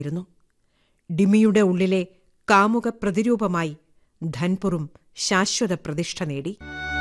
യിരുന്നു ഡിമിയുടെ ഉള്ളിലെ കാമുക പ്രതിരൂപമായി ധൻപുറും ശാശ്വത പ്രതിഷ്ഠ നേടി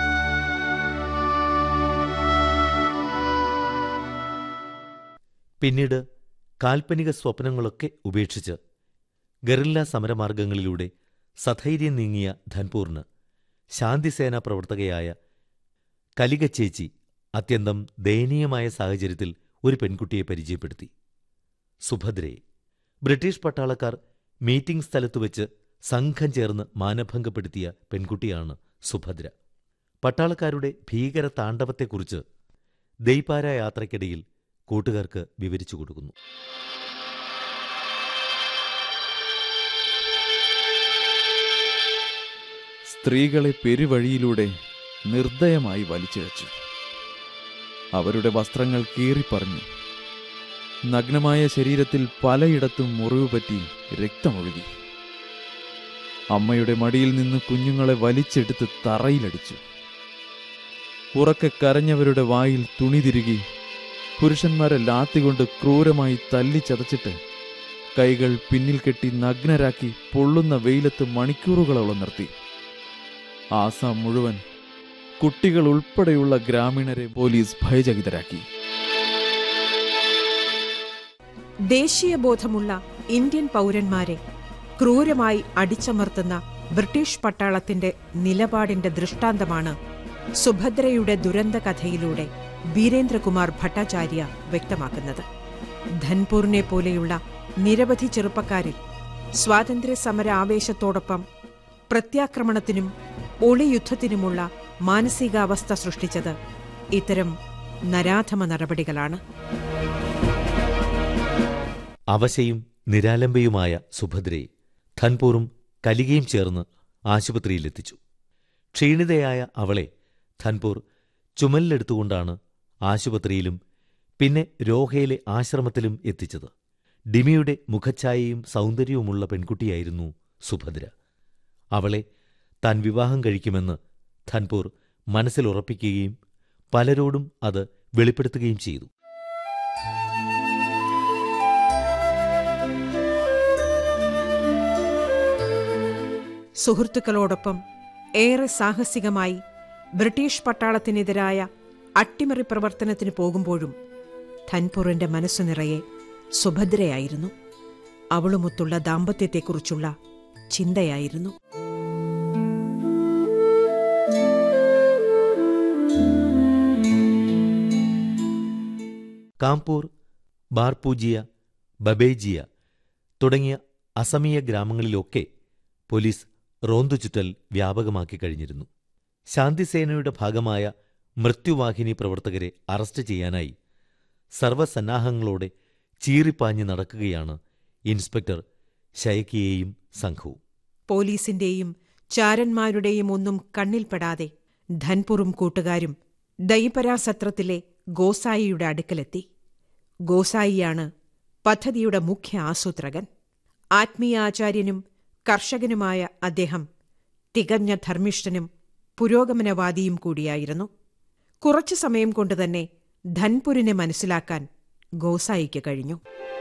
പിന്നീട് കാൽപ്പനിക സ്വപ്നങ്ങളൊക്കെ ഉപേക്ഷിച്ച് ഗറില്ല സമരമാർഗങ്ങളിലൂടെ സധൈര്യം നീങ്ങിയ ധൻപൂറിന് ശാന്തിസേനാ പ്രവർത്തകയായ കലിക ചേച്ചി അത്യന്തം ദയനീയമായ സാഹചര്യത്തിൽ ഒരു പെൺകുട്ടിയെ പരിചയപ്പെടുത്തി സുഭദ്രയെ ബ്രിട്ടീഷ് പട്ടാളക്കാർ മീറ്റിംഗ് സ്ഥലത്തുവെച്ച് സംഘം ചേർന്ന് മാനഭംഗപ്പെടുത്തിയ പെൺകുട്ടിയാണ് സുഭദ്ര പട്ടാളക്കാരുടെ ഭീകര താണ്ഡവത്തെക്കുറിച്ച് ദൈപാര യാത്രയ്ക്കിടയിൽ കൂട്ടുകാർക്ക് വിവരിച്ചു കൊടുക്കുന്നു സ്ത്രീകളെ പെരുവഴിയിലൂടെ നിർദ്ദയമായി വലിച്ചിഴച്ചു അവരുടെ വസ്ത്രങ്ങൾ കീറിപ്പറഞ്ഞു നഗ്നമായ ശരീരത്തിൽ പലയിടത്തും മുറിവ് പറ്റി രക്തമൊഴുകി അമ്മയുടെ മടിയിൽ നിന്ന് കുഞ്ഞുങ്ങളെ വലിച്ചെടുത്ത് തറയിലടിച്ചു ഉറക്കെ കരഞ്ഞവരുടെ വായിൽ തുണി തിരുകി പുരുഷന്മാരെ ലാത്തികൊണ്ട് ക്രൂരമായി തല്ലിച്ചതച്ചിട്ട് കൈകൾ പിന്നിൽ കെട്ടി നഗ്നരാക്കി പൊള്ളുന്ന വെയിലത്ത് മണിക്കൂറുകളോളം നിർത്തി ആസാം മുഴുവൻ കുട്ടികൾ ഉൾപ്പെടെയുള്ള ഗ്രാമീണരെ പോലീസ് ഭയചകിതരാക്കി ദേശീയബോധമുള്ള ഇന്ത്യൻ പൗരന്മാരെ ക്രൂരമായി അടിച്ചമർത്തുന്ന ബ്രിട്ടീഷ് പട്ടാളത്തിന്റെ നിലപാടിന്റെ ദൃഷ്ടാന്തമാണ് സുഭദ്രയുടെ ദുരന്ത കഥയിലൂടെ വീരേന്ദ്രകുമാർ ഭട്ടാചാര്യ വ്യക്തമാക്കുന്നത് ധൻപൂറിനെ പോലെയുള്ള നിരവധി ചെറുപ്പക്കാരിൽ സ്വാതന്ത്ര്യ സമര ആവേശത്തോടൊപ്പം പ്രത്യാക്രമണത്തിനും ഒളിയുദ്ധത്തിനുമുള്ള മാനസികാവസ്ഥ സൃഷ്ടിച്ചത് ഇത്തരം നരാധമ നടപടികളാണ് അവശയും നിരാലംബയുമായ സുഭദ്രയെ ധൻപൂറും കലികയും ചേർന്ന് ആശുപത്രിയിലെത്തിച്ചു ക്ഷീണിതയായ അവളെ ധൻപൂർ ചുമലിലെടുത്തുകൊണ്ടാണ് ആശുപത്രിയിലും പിന്നെ രോഹയിലെ ആശ്രമത്തിലും എത്തിച്ചത് ഡിമിയുടെ മുഖഛായയും സൗന്ദര്യവുമുള്ള പെൺകുട്ടിയായിരുന്നു സുഭദ്ര അവളെ താൻ വിവാഹം കഴിക്കുമെന്ന് ധൻപൂർ മനസ്സിലുറപ്പിക്കുകയും പലരോടും അത് വെളിപ്പെടുത്തുകയും ചെയ്തു സുഹൃത്തുക്കളോടൊപ്പം ഏറെ സാഹസികമായി ബ്രിട്ടീഷ് പട്ടാളത്തിനെതിരായ അട്ടിമറി പ്രവർത്തനത്തിന് പോകുമ്പോഴും ധൻപൂറിന്റെ മനസ്സു നിറയെ സുഭദ്രയായിരുന്നു അവളുമൊത്തുള്ള ദാമ്പത്യത്തെക്കുറിച്ചുള്ള ചിന്തയായിരുന്നു കാംപൂർ ബാർപൂജിയ ബബേജിയ തുടങ്ങിയ അസമീയ ഗ്രാമങ്ങളിലൊക്കെ പോലീസ് റോന്തുചുറ്റൽ വ്യാപകമാക്കി കഴിഞ്ഞിരുന്നു ശാന്തിസേനയുടെ ഭാഗമായ മൃത്യുവാഹിനി പ്രവർത്തകരെ അറസ്റ്റ് ചെയ്യാനായി സർവസന്നാഹങ്ങളോടെ ചീറിപ്പാഞ്ഞ് നടക്കുകയാണ് ഇൻസ്പെക്ടർ ശയക്കിയെയും സംഘവും പോലീസിന്റെയും ചാരന്മാരുടെയും ഒന്നും കണ്ണിൽപ്പെടാതെ ധൻപുറും കൂട്ടുകാരും ദൈപരാസത്രത്തിലെ ഗോസായിയുടെ അടുക്കലെത്തി ഗോസായിയാണ് പദ്ധതിയുടെ മുഖ്യ ആസൂത്രകൻ ആത്മീയാചാര്യനും കർഷകനുമായ അദ്ദേഹം തികഞ്ഞ ധർമ്മിഷ്ഠനും പുരോഗമനവാദിയും കൂടിയായിരുന്നു കുറച്ചു സമയം കൊണ്ടുതന്നെ ധൻപുരിനെ മനസ്സിലാക്കാൻ ഗോസായിക്ക് കഴിഞ്ഞു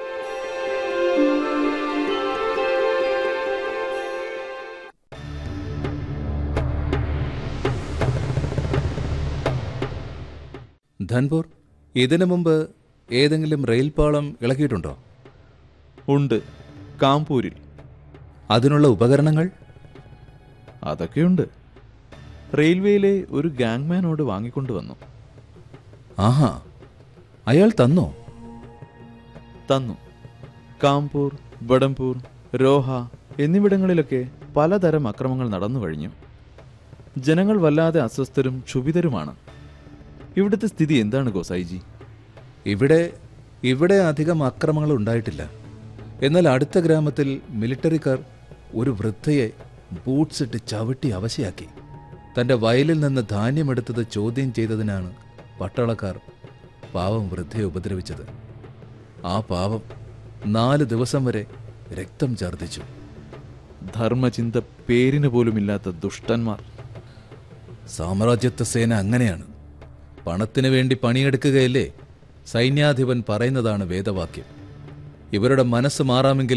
ധൻപൂർ ഇതിനു മുമ്പ് ഏതെങ്കിലും റെയിൽപാളം ഇളക്കിയിട്ടുണ്ടോ ഉണ്ട് കാംപൂരിൽ അതിനുള്ള ഉപകരണങ്ങൾ അതൊക്കെയുണ്ട് റെയിൽവേയിലെ ഒരു ഗാങ്മാനോട് വാങ്ങിക്കൊണ്ടുവന്നു ആഹാ അയാൾ തന്നോ തന്നു കാംപൂർ ബഡംപൂർ രോഹ എന്നിവിടങ്ങളിലൊക്കെ പലതരം അക്രമങ്ങൾ നടന്നു കഴിഞ്ഞു ജനങ്ങൾ വല്ലാതെ അസ്വസ്ഥരും ക്ഷുഭിതരുമാണ് ഇവിടുത്തെ സ്ഥിതി എന്താണ് ഗോസായിജി ഇവിടെ ഇവിടെ അധികം അക്രമങ്ങൾ ഉണ്ടായിട്ടില്ല എന്നാൽ അടുത്ത ഗ്രാമത്തിൽ മിലിറ്ററിക്കാർ ഒരു വൃദ്ധയെ ബൂട്ട്സ് ഇട്ട് ചവിട്ടി അവശയാക്കി തന്റെ വയലിൽ നിന്ന് ധാന്യമെടുത്തത് ചോദ്യം ചെയ്തതിനാണ് പട്ടാളക്കാർ പാവം വൃദ്ധയെ ഉപദ്രവിച്ചത് ആ പാവം നാല് ദിവസം വരെ രക്തം ഛർദ്ദിച്ചു ധർമ്മചിന്ത പേരിന് പോലുമില്ലാത്ത ദുഷ്ടന്മാർ സാമ്രാജ്യത്വ സേന അങ്ങനെയാണ് പണത്തിന് വേണ്ടി പണിയെടുക്കുകയല്ലേ സൈന്യാധിപൻ പറയുന്നതാണ് വേദവാക്യം ഇവരുടെ മനസ്സ് മാറാമെങ്കിൽ